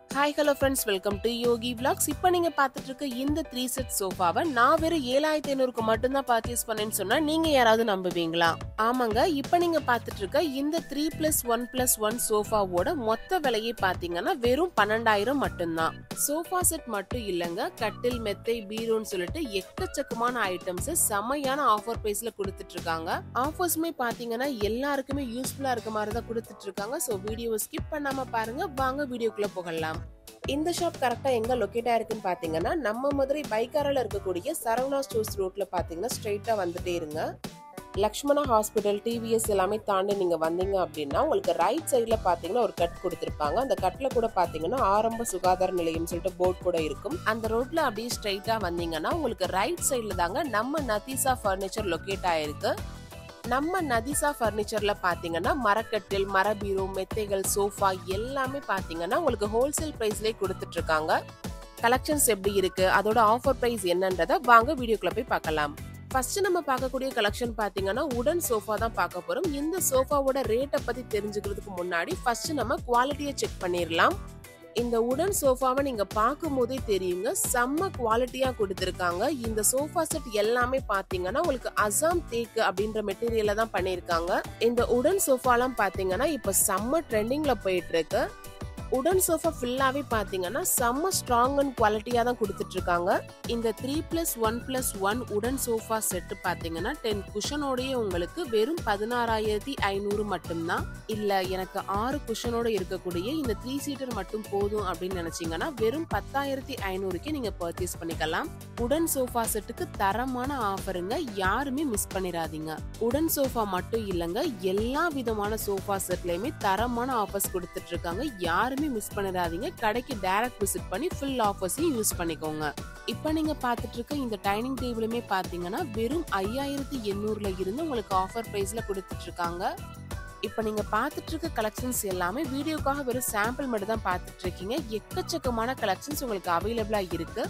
hi hello friends welcome to Yogi vlogs இப்போ நீங்க பார்த்துட்டு இருக்க இந்த த்ரீ செட் சோஃபாவை நான் வெறும் ஏழாயிரத்தி ஐநூறுக்கு மட்டும்தான் பர்ச்சேஸ் பண்ணேன்னு சொன்னா நீங்க யாராவது நம்புவீங்களா ஆமாங்க இப்போ நீங்க பார்த்துட்டு இருக்க இந்த three plus one plus one சோஃபாவோட மொத்த விலையை பார்த்தீங்கன்னா வெறும் பன்னெண்டாயிரம் மட்டும்தான் சோஃபா செட் மட்டும் இல்லைங்க கட்டில் மெத்தை பீரோன்னு சொல்லிட்டு எக்கச்சக்கமான ஐட்டம்ஸ் செமையான ஆஃபர் பிரைஸ்ல கொடுத்துட்டு இருக்காங்க ஆஃபர்ஸுமே பாத்தீங்கன்னா எல்லாருக்குமே யூஸ்ஃபுல்லா இருக்க மாதிரி தான் கொடுத்துட்டு இருக்காங்க ஸோ வீடியோவை ஸ்கிப் பண்ணாம பாருங்க வாங்க வீடியோக்குள்ள போகலாம் இந்த ஷாப் கரெக்டா எங்க லொக்கேட் ஆயிருக்குன்னு பாத்தீங்கன்னா நம்ம மதுரை பைக்காரில் இருக்கக்கூடிய சரவணா ஸ்டோர்ஸ் ரோட்ல பாத்தீங்கன்னா ஸ்ட்ரைட்டா வந்துட்டே இருங்க லக்ஷ்மணா ஹாஸ்பிட்டல் டிவிஎஸ் எல்லாமே தாண்டி நீங்க வந்தீங்க அப்படின்னா உங்களுக்கு ரைட் சைட்ல பாத்தீங்கன்னா ஒரு கட் கொடுத்துருப்பாங்க அந்த கட்ல கூட பாத்தீங்கன்னா ஆரம்ப சுகாதார நிலையம் சொல்லிட்டு போர்ட் கூட இருக்கும் அந்த ரோட்ல அப்படியே ஸ்ட்ரைட்டா வந்தீங்கன்னா உங்களுக்கு ரைட் சைட்ல தாங்க நம்ம நதீசா ஃபர்னிச்சர் லொக்கேட் ஆயிருக்கு நம்ம நதிசா ஃபர்னிச்சர்ல பாத்தீங்கன்னா மரக்கட்டில் மர பீரோ மெத்தைகள் சோஃபா எல்லாமே பாத்தீங்கன்னா உங்களுக்கு ஹோல்சேல் பிரைஸ்லயே கொடுத்துட்டு இருக்காங்க கலெக்ஷன்ஸ் எப்படி இருக்கு அதோட ஆஃபர் பிரைஸ் என்னன்றத வாங்க வீடியோக்குள்ள போய் பார்க்கலாம் ஃபர்ஸ்ட் நம்ம பார்க்கக்கூடிய கலெக்ஷன் பாத்தீங்கன்னா உடன் சோஃபா தான் பார்க்க போறோம் இந்த சோஃபாவோட ரேட்டை பத்தி தெரிஞ்சுக்கிறதுக்கு முன்னாடி ஃபர்ஸ்ட் நம்ம குவாலிட்டியை செக் பண்ணிடலாம் இந்த உடன் சோஃபாவை நீங்க பார்க்கும் போதே தெரியுங்க செம்ம குவாலிட்டியா கொடுத்துருக்காங்க இந்த சோஃபா செட் எல்லாமே பாத்தீங்கன்னா உங்களுக்கு அசாம் தேக்கு அப்படின்ற மெட்டீரியல்ல தான் பண்ணிருக்காங்க இந்த உடன் சோஃபாலாம் பாத்தீங்கன்னா இப்ப செம்ம ட்ரெண்டிங்ல போயிட்டு இருக்கு உடன் சோஃபா ஃபுல்லாவே பாத்தீங்கன்னா செம்ம ஸ்ட்ராங் அண்ட் குவாலிட்டியா தான் கொடுத்துட்டு இருக்காங்க இந்த three plus one plus one உடன் சோஃபா செட் பாத்தீங்கன்னா டென் குஷனோடய உங்களுக்கு வெறும் பதினாறாயிரத்தி ஐநூறு மட்டும்தான் இல்ல எனக்கு ஆறு குஷனோட இருக்கக்கூடிய இந்த த்ரீ சீட்டர் மட்டும் போதும் அப்படின்னு நினைச்சீங்கன்னா வெறும் பத்தாயிரத்தி ஐநூறுக்கு நீங்க பர்ச்சேஸ் பண்ணிக்கலாம் உடன் சோஃபா செட்டுக்கு தரமான ஆஃபருங்க யாருமே மிஸ் பண்ணிடாதீங்க உடன் சோஃபா மட்டும் இல்லைங்க எல்லா விதமான சோஃபா செட்லயுமே தரமான ஆஃபர்ஸ் கொடுத்துட்டு இருக்காங்க யாருமே மிஸ் பண்ணிடாதீங்க கடைக்கு டைரக்ட் விசிட் பண்ணி ஃபுல் ஆஃபர்ஸையும் யூஸ் பண்ணிக்கோங்க இப்போ நீங்க பார்த்துட்டு இருக்க இந்த டைனிங் டேபிளுமே பாத்தீங்கன்னா வெறும் ஐயாயிரத்தி எண்ணூறுல இருந்து உங்களுக்கு ஆஃபர் பிரைஸ்ல கொடுத்துட்டு இருக்காங்க இப்போ நீங்க பார்த்துட்டு இருக்க கலெக்ஷன்ஸ் எல்லாமே வீடியோக்காக வெறும் சாம்பிள் மட்டும் தான் பார்த்துட்டு இருக்கீங்க எக்கச்சக்கமான கலெக்ஷன்ஸ் உங்களுக்கு அவைலபிளா இருக்கு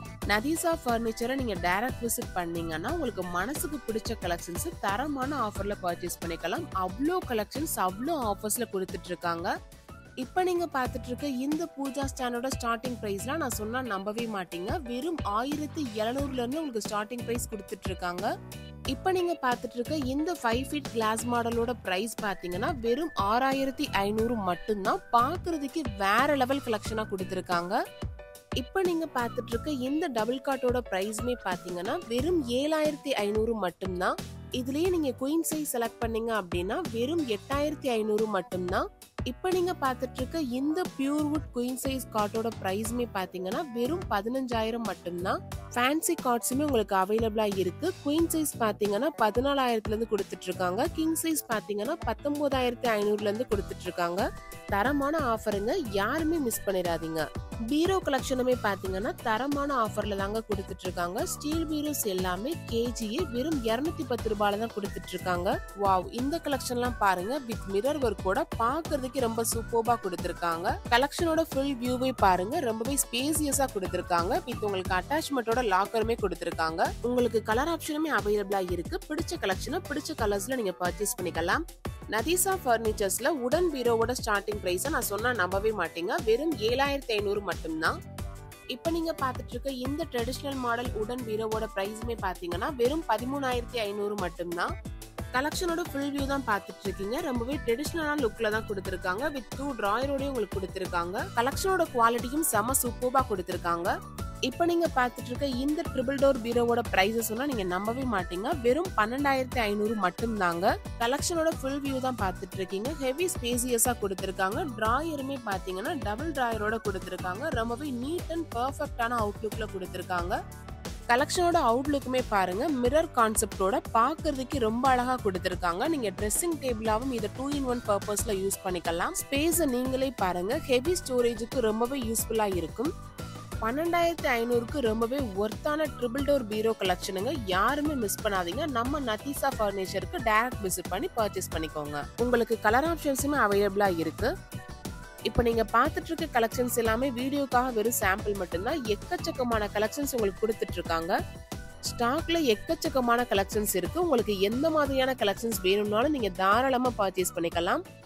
நதீசா ஃபர்னிச்சரை நீங்க டைரக்ட் விசிட் பண்ணீங்கன்னா உங்களுக்கு மனசுக்கு பிடிச்ச கலெக்ஷன்ஸ் தரமான ஆஃபர்ல பர்ச்சேஸ் பண்ணிக்கலாம் அவ்வளோ கலெக்ஷன்ஸ் அவ்வளோ ஆஃபர்ஸ்ல கொடுத்துட்டு இருக்காங்க இப்போ நீங்க பார்த்துட்டு இருக்க இந்த பூஜா ஸ்டாண்டோட ஸ்டார்டிங் பிரைஸ்லாம் நான் சொன்னா நம்பவே மாட்டீங்க வெறும் ஆயிரத்தி எழுநூறுல இருந்து உங்களுக்கு ஸ்டார்டிங் பிரைஸ் கொடுத்துட்டு இருக்காங்க இப்போ நீங்க பார்த்துட்டு இருக்க இந்த ஃபைவ் ஃபீட் கிளாஸ் மாடலோட பிரைஸ் பாத்தீங்கன்னா வெறும் ஆறாயிரத்தி ஐநூறு மட்டும்தான் பார்க்கிறதுக்கு வேற லெவல் கலெக்ஷனா கொடுத்துருக்காங்க இப்போ நீங்க பார்த்துட்டு இருக்க இந்த டபுள் காட்டோட பிரைஸ்மே பாத்தீங்கன்னா வெறும் ஏழாயிரத்தி ஐநூறு மட்டும்தான் இதுலயே நீங்க குயின் சைஸ் செலக்ட் பண்ணீங்க அப்படின்னா வெறும் எட்டாயிரத்தி ஐநூறு மட்டும்தான் இப்போ நீங்க பார்த்துட்டு இருக்க இந்த பியூர்வுட் குயின் சைஸ் காட்டோட பிரைஸ்மே பாத்தீங்கன்னா வெறும் பதினஞ்சாயிரம் மட்டும்தான் ஃபேன்சி கார்ட்ஸுமே உங்களுக்கு அவைலபிளா இருக்கு குயின் சைஸ் பாத்தீங்கன்னா பதினாலாயிரத்துல இருந்து கொடுத்துட்டு இருக்காங்க கிங் சைஸ் பாத்தீங்கன்னா பத்தொன்பதாயிரத்தி ஐநூறுல இருந்து கொடுத்துட்டு இருக்காங்க தரமான ஆஃபருங்க யாருமே மிஸ் பண்ணிடாதீங்க பீரோ கலெக்ஷனுமே பாத்தீங்கன்னா தரமான ஆஃபர்ல தாங்க கொடுத்துட்டு இருக்காங்க ஸ்டீல் பீரோஸ் எல்லாமே கேஜியே வெறும் இருநூத்தி பத்து ரூபாயில தான் கொடுத்துட்டு இருக்காங்க வாவ் இந்த கலெக்ஷன்லாம் பாருங்க வித் மிரர் ஒர்க்கோட பாக்குறதுக்கு ரொம்ப சூப்பர்பா கொடுத்துருக்காங்க கலெக்ஷனோட ஃபுல் வியூவே பாருங்க ரொம்பவே ஸ்பேசியஸா கொடுத்துருக்காங்க வித் உங்களுக்கு அட்டாச்மெண்ட்டோட லாக்கருமே கொடுத்துருக்காங்க உங்களுக்கு கலர் ஆப்ஷனுமே அவைலபிளா இருக்கு பிடிச்ச கலெக்ஷனை பிடிச்ச கலர்ஸ்ல நீங்க பர்ச்சேஸ் பண்ணிக்கலாம் நதீசா ஃபர்னிச்சர்ஸ்ல உடன் பீரோவோட ஸ்டார்டிங் பிரைஸை நான் சொன்னா நம்பவே மாட்டீங்க வெறும் ஏழாயிரத்தி ஐநூறு மட்டும்தான் இப்போ நீங்க பார்த்துட்டு இருக்க இந்த ட்ரெடிஷ்னல் மாடல் உடன் பீரோவோட பிரைஸுமே பாத்தீங்கன்னா வெறும் பதிமூணாயிரத்தி ஐநூறு மட்டும்தான் கலெக்ஷனோட ஃபுல் வியூ தான் பார்த்துட்டு இருக்கீங்க ரொம்பவே ட்ரெடிஷ்னலான லுக்ல தான் கொடுத்துருக்காங்க வித் டூ டிராயரோடய உங்களுக்கு கொடுத்துருக்காங்க கலெக்ஷனோட குவாலிட்டியும் செம சூப்பர்பா கொடுத்துருக்காங்க இப்போ நீங்க பார்த்துட்டு இருக்க இந்த ட்ரிபிள் டோர் பீரோவோட பிரைஸஸ் சொன்னா நீங்க நம்பவே மாட்டீங்க வெறும் பன்னெண்டாயிரத்தி ஐநூறு மட்டும்தாங்க கலெக்ஷனோட ஃபுல் வியூ தான் பார்த்துட்டு இருக்கீங்க ஹெவி ஸ்பேசியஸா கொடுத்துருக்காங்க டிராயருமே பாத்தீங்கன்னா டபுள் டிராயரோட கொடுத்துருக்காங்க ரொம்பவே நீட் அண்ட் பர்ஃபெக்டான அவுட்லுக்ல கொடுத்துருக்காங்க கலெக்ஷனோட அவுட்லுக்குமே பாருங்க மிரர் கான்செப்டோட பாக்குறதுக்கு ரொம்ப அழகா கொடுத்துருக்காங்க நீங்க ட்ரெஸ்ஸிங் டேபிளாவும் இதை டூ இன் ஒன் பர்பஸ்ல யூஸ் பண்ணிக்கலாம் ஸ்பேஸை நீங்களே பாருங்க ஹெவி ஸ்டோரேஜுக்கு ரொம்பவே யூஸ்ஃபுல்லா இருக்கும் பன்னெண்டாயிரத்தி ஐநூறுக்கு ரொம்பவே ஒர்த்தான ட்ரிபிள் டோர் பீரோ கலெக்ஷனுங்க யாருமே மிஸ் பண்ணாதீங்க நம்ம நதீசா ஃபர்னிச்சருக்கு டைரக்ட் விசிட் பண்ணி பர்ச்சேஸ் பண்ணிக்கோங்க உங்களுக்கு கலர் ஆப்ஷன்ஸுமே அவைலபிளா இருக்கு இப்போ நீங்க பார்த்துட்டு இருக்க கலெக்ஷன்ஸ் எல்லாமே வீடியோக்காக வெறும் சாம்பிள் மட்டும்தான் எக்கச்சக்கமான கலெக்ஷன்ஸ் உங்களுக்கு கொடுத்துட்டு இருக்காங்க ஸ்டாக்ல எக்கச்சக்கமான கலெக்ஷன்ஸ் இருக்கு உங்களுக்கு எந்த மாதிரியான கலெக்ஷன்ஸ் வேணும்னாலும் நீங்க தாராளமா பர்ச்சேஸ் பண்ணிக்கலாம்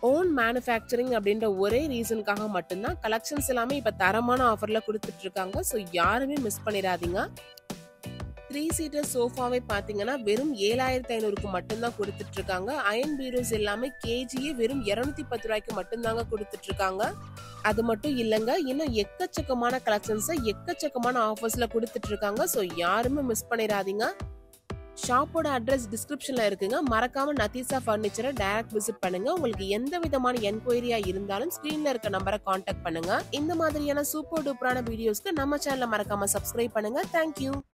ஓன் மேனுஃபேக்சரிங் அப்படின்ற ஒரே ரீசனுக்காக மட்டும்தான் கலெக்ஷன்ஸ் எல்லாமே இப்ப தரமான ஆஃபர்ல கொடுத்துட்டு இருக்காங்க ஸோ யாருமே மிஸ் பண்ணிடாதீங்க த்ரீ சீட்டர் சோஃபாவே பாத்தீங்கன்னா வெறும் ஏழாயிரத்தி ஐநூறுக்கு மட்டும்தான் கொடுத்துட்டு இருக்காங்க அயன் பீரோஸ் எல்லாமே கேஜியே வெறும் இருநூத்தி பத்து ரூபாய்க்கு மட்டும்தாங்க கொடுத்துட்டு இருக்காங்க அது மட்டும் இல்லைங்க இன்னும் எக்கச்சக்கமான கலெக்ஷன்ஸை எக்கச்சக்கமான ஆஃபர்ஸ்ல கொடுத்துட்டு இருக்காங்க ஸோ யாருமே மிஸ் பண்ணிடாதீங்க ஷாப்போட அட்ரஸ் டிஸ்கிரிப்ஷன்ல இருக்குங்க மறக்காம நதீசா ஃபர்னிச்சரை டைரக்ட் விசிட் பண்ணுங்க உங்களுக்கு எந்த விதமான என்கொயரியா இருந்தாலும் ஸ்கிரீன்ல இருக்க நம்பரை காண்டாக்ட் பண்ணுங்க இந்த மாதிரியான சூப்பர் டூப்பரான வீடியோஸ்க்கு நம்ம சேனலை மறக்காம சப்ஸ்கிரைப் பண்ணுங்க தேங்க்யூ